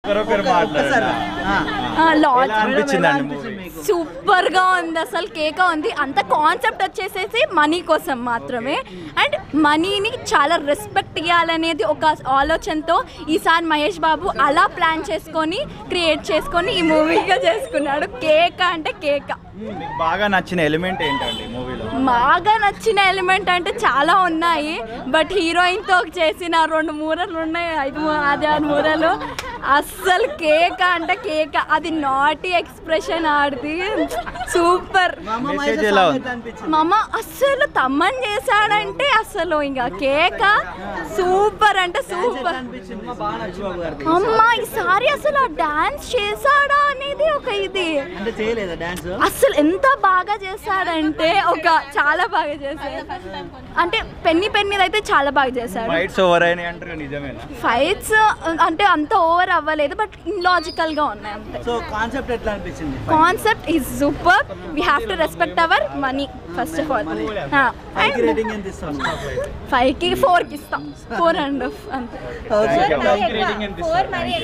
ఒకరొకరు మాట్లాడారు లాంచ్ ఎలా అనిపించిందండి మూవీ సూపర్ గా ఉంది అసలు కేక ఉంది అంత కాన్సెప్ట్ వచ్చేసేసి మనీ కోసం మాత్రమే అండ్ మనీని చాలా రెస్పెక్ట్ ఇవ్వాలనేది ఒక ఆలోచనతో ఈసారి మహేష్ బాబు అలా ప్లాన్ చేసుకొని క్రియేట్ చేసుకొని ఈ మూవీగా చేసుకున్నాడు కేక అంటే కేక మీకు బాగా నచ్చిన ఎలిమెంట్ ఏంటండి మూవీలో బాగా నచ్చిన ఎలిమెంట్ అంటే చాలా ఉన్నాయి బట్ హీరోయిన్తో చేసిన రెండు మూరలు ఉన్నాయి ఐదు మూ- అది ఆరు మూరలు అస్సలు కేక అంటే కేక అది నాటి ఎక్స్ప్రెషన్ ఆడిది సూపర్ మెసేజ్ ఎలా ఉంది మామ అస్సలు తమ్మని చేశాడంటే అసలు ఇంకా కేక సూపర్ అంటే సూపర్ అమ్మ ఈసారి అసలు ఆ డాన్స్ చేశాడా అనేది ఒక ఇది అంటే చేయలేదా డాన్స్ అసలు ఎంత బాగా చేశాడంటే ఒక చాలా బాగా చేశాడు అంటే పెన్ని పెన్నిది అయితే చాలా బాగా చేశాడు ఫైట్స్ ఓవర్ అయినాయి అంటారు నిజమేనా ఫైట్స్ అంటే అంత ఓవర్ అవ్వలేదు బట్ లాజికల్ గా ఉన్నాయి అంతే సో కాన్సెప్ట్ ఎట్లా అనిపించింది concept is super we have to respect our money first of all five rating ఎంత ఇస్తాను ఫైవ్ కి ఫోర్ కి ఇస్తాం ఫోర్ అండ్ హాఫ్ అంతే Thank you. ఓకే ఫోర్ మరి